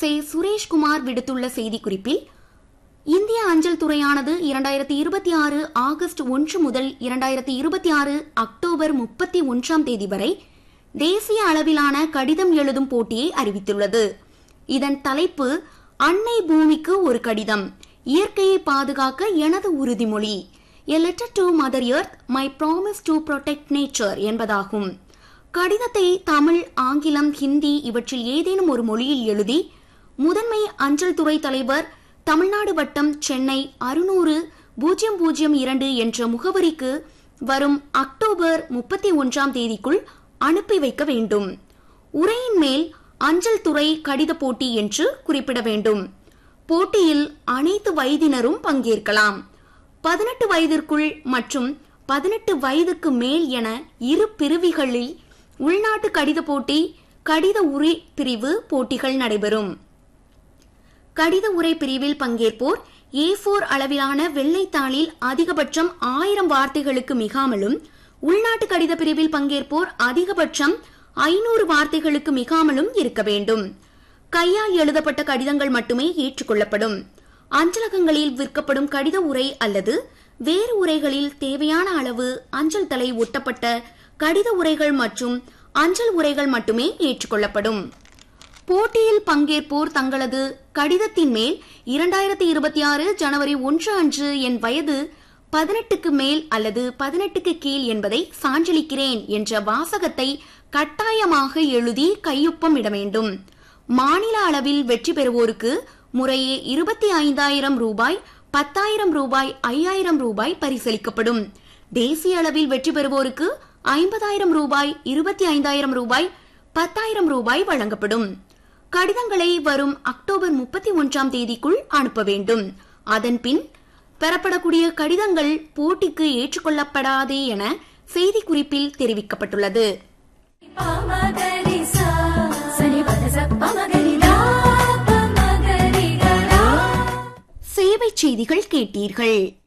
சே சுரேஷ்குமார் விடுத்துள்ள செய்திக்குறிப்பில் இந்திய அஞ்சல் துறையானது இரண்டாயிரத்தி இருபத்தி ஆறு ஆகஸ்ட் ஒன்று முதல் இரண்டாயிரத்தி இருபத்தி ஆறு அக்டோபர் முப்பத்தி ஒன்றாம் தேதி வரை தேசிய அளவிலான கடிதம் எழுதும் போட்டியை அறிவித்துள்ளது இதன் தலைப்பு அன்னை பூமிக்கு ஒரு கடிதம் இயற்கையை பாதுகாக்க எனது உறுதிமொழி a letter to mother earth my promise to protect nature என்பதாகும் கடிதத்தை தமிழ் ஆங்கிலம் ஹிந்தி இவற்றில் ஏதேனும் ஒரு மொழியில் எழுதி முதன்மை அஞ்சல் துறை தலைவர் தமிழ்நாடு வட்டம் சென்னை அறுநூறு பூஜ்ஜியம் பூஜ்ஜியம் இரண்டு என்ற முகவரிக்கு வரும் அக்டோபர் முப்பத்தி ஒன்றாம் தேதிக்குள் அனுப்பி வைக்க வேண்டும் உரையின் மேல் அஞ்சல் துறை கடித போட்டி என்று குறிப்பிட வேண்டும் போட்டியில் அனைத்து வயதினரும் பங்கேற்கலாம் பதினெட்டு வயதிற்குள் மற்றும் பதினெட்டு வயதுக்கு மேல் என இரு பிரிவுகளில் உள்நாட்டு கடித போட்டி கடித உரை பிரிவு போட்டிகள் நடைபெறும் கடித உரை பிரிவில் பங்கேற்போர் ஏ போர் அளவிலான வெள்ளைத்தாளில் அதிகபட்சம் ஆயிரம் வார்த்தைகளுக்கு மிகாமலும் உள்நாட்டு கடித பிரிவில் பங்கேற்போர் அதிகபட்சம் ஐநூறு வார்த்தைகளுக்கு மிகாமலும் இருக்க வேண்டும் கையால் எழுதப்பட்ட கடிதங்கள் மட்டுமே ஏற்றுக்கொள்ளப்படும் அஞ்சலகங்களில் விற்கப்படும் கடித உரை அல்லது வேறு உரைகளில் தேவையான அளவு அஞ்சல் தலை ஒட்டப்பட்ட கடித உரைகள் மற்றும் அஞ்சல் உரைகள் மட்டுமே ஏற்றுக்கொள்ளப்படும் போட்டியில் பங்கேற்போர் தங்களது கடிதத்தின் மேல் இரண்டாயிரத்தி இருபத்தி ஆறு ஜனவரி ஒன்று அன்று என் வயது பதினெட்டுக்கு மேல் அல்லது பதினெட்டுக்கு கீழ் என்பதை சான்றளிக்கிறேன் என்ற வாசகத்தை கட்டாயமாக எழுதி கையொப்பம் இட வேண்டும் மாநில அளவில் வெற்றி பெறுவோருக்கு முறையே இருபத்தி ஐந்தாயிரம் ரூபாய் பத்தாயிரம் ரூபாய் ஐயாயிரம் ரூபாய் பரிசளிக்கப்படும் தேசிய அளவில் வெற்றி பெறுவோருக்கு ஐம்பதாயிரம் ரூபாய் இருபத்தி ஐந்தாயிரம் ரூபாய் பத்தாயிரம் ரூபாய் வழங்கப்படும் கடிதங்களை வரும் அக்டோபர் முப்பத்தி ஒன்றாம் தேதிக்குள் அனுப்ப வேண்டும் அதன்பின் பெறப்படக்கூடிய கடிதங்கள் போட்டிக்கு ஏற்றுக்கொள்ளப்படாதே என செய்திக்குறிப்பில் தெரிவிக்கப்பட்டுள்ளது பமகரிசா சரி பதச பமகரிதா பமகரிகரா சேவை செய்திகள் கேட்டீர்கள்